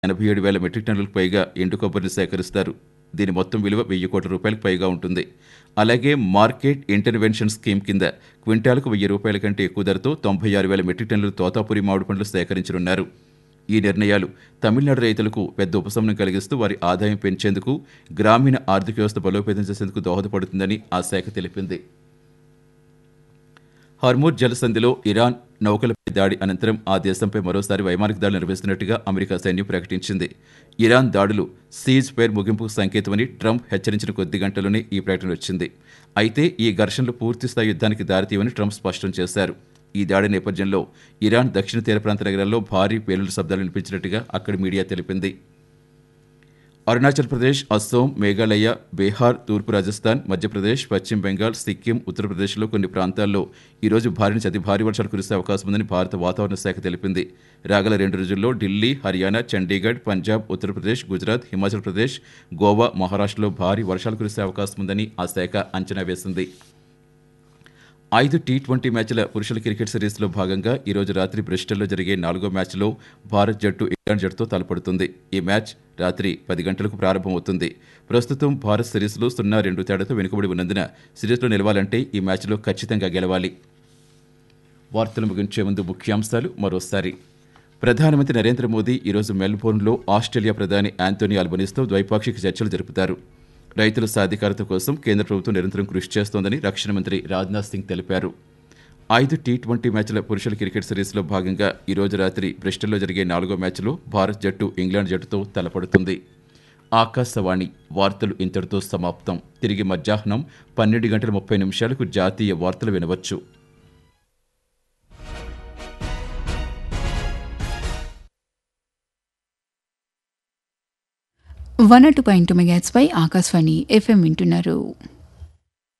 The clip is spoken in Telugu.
ఎనభై ఏడు వేల మెట్రిక్ టన్నులకు పైగా ఎండు కొబ్బరిని సేకరిస్తారు దీని మొత్తం విలువ వెయ్యి కోట్ల రూపాయలకు పైగా ఉంటుంది అలాగే మార్కెట్ ఇంటర్వెన్షన్ స్కీమ్ కింద క్వింటాలకు వెయ్యి రూపాయల కంటే ఎక్కువ ధరతో తొంభై ఆరు వేల మెట్రిక్ టన్నులు తోతాపురి మామిడి పండ్లు సేకరించనున్నారు ఈ నిర్ణయాలు తమిళనాడు రైతులకు పెద్ద ఉపశమనం కలిగిస్తూ వారి ఆదాయం పెంచేందుకు గ్రామీణ ఆర్థిక వ్యవస్థ బలోపేతం చేసేందుకు దోహదపడుతుందని ఆ శాఖ తెలిపింది హర్మూర్ జలసంధిలో ఇరాన్ నౌకలపై దాడి అనంతరం ఆ దేశంపై మరోసారి వైమానిక దాడులు నిర్వహిస్తున్నట్టుగా అమెరికా సైన్యం ప్రకటించింది ఇరాన్ దాడులు సీజ్ ఫైర్ ముగింపుకు సంకేతమని ట్రంప్ హెచ్చరించిన కొద్ది గంటల్లోనే ఈ ప్రకటన వచ్చింది అయితే ఈ ఘర్షణలు పూర్తిస్థాయి యుద్ధానికి దారితీయవని ట్రంప్ స్పష్టం చేశారు ఈ దాడి నేపథ్యంలో ఇరాన్ దక్షిణ తీర ప్రాంత నగరాల్లో భారీ పేలుడు శబ్దాలు వినిపించినట్టుగా అక్కడి మీడియా తెలిపింది అరుణాచల్ ప్రదేశ్ అస్సోం మేఘాలయ బీహార్ తూర్పు రాజస్థాన్ మధ్యప్రదేశ్ పశ్చిమ బెంగాల్ సిక్కిం ఉత్తరప్రదేశ్లో కొన్ని ప్రాంతాల్లో ఈరోజు భారీ నుంచి అతి భారీ వర్షాలు కురిసే అవకాశం ఉందని భారత వాతావరణ శాఖ తెలిపింది రాగల రెండు రోజుల్లో ఢిల్లీ హర్యానా చండీగఢ్ పంజాబ్ ఉత్తరప్రదేశ్ గుజరాత్ హిమాచల్ ప్రదేశ్ గోవా మహారాష్ట్రలో భారీ వర్షాలు కురిసే అవకాశం ఉందని ఆ శాఖ అంచనా వేసింది ఐదు టీ ట్వంటీ మ్యాచ్ల పురుషుల క్రికెట్ సిరీస్లో భాగంగా ఈరోజు రాత్రి బ్రిస్టల్లో జరిగే నాలుగో మ్యాచ్లో భారత్ జట్టు ఇంగ్లాండ్ జట్టుతో తలపడుతుంది ఈ మ్యాచ్ రాత్రి పది గంటలకు ప్రారంభమవుతుంది ప్రస్తుతం భారత్ సిరీస్లో సున్నా రెండు తేడాతో వెనుకబడి ఉన్నందున సిరీస్లో నిలవాలంటే ఈ మ్యాచ్లో ఖచ్చితంగా గెలవాలి వార్తలు ముగించే ముందు ముఖ్యాంశాలు మరోసారి ప్రధానమంత్రి నరేంద్ర మోదీ ఈరోజు మెల్బోర్న్లో ఆస్ట్రేలియా ప్రధాని యాంతోనీ అల్బనీస్తో ద్వైపాక్షిక చర్చలు జరుపుతారు రైతుల సాధికారత కోసం కేంద్ర ప్రభుత్వం నిరంతరం కృషి చేస్తోందని రక్షణ మంత్రి రాజ్నాథ్ సింగ్ తెలిపారు ఐదు టీ ట్వంటీ మ్యాచ్ల పురుషుల క్రికెట్ సిరీస్లో భాగంగా ఈ రోజు రాత్రి బ్రిస్టల్లో జరిగే నాలుగో మ్యాచ్లో భారత్ జట్టు ఇంగ్లాండ్ జట్టుతో తలపడుతుంది ఆకాశవాణి వార్తలు ఇంతటితో సమాప్తం తిరిగి మధ్యాహ్నం పన్నెండు గంటల ముప్పై నిమిషాలకు జాతీయ వార్తలు వినవచ్చు వన్ అటు పాయింట్ మెగాట్స్ పై ఆకాశవాణి ఎఫ్ఎం వింటున్నారు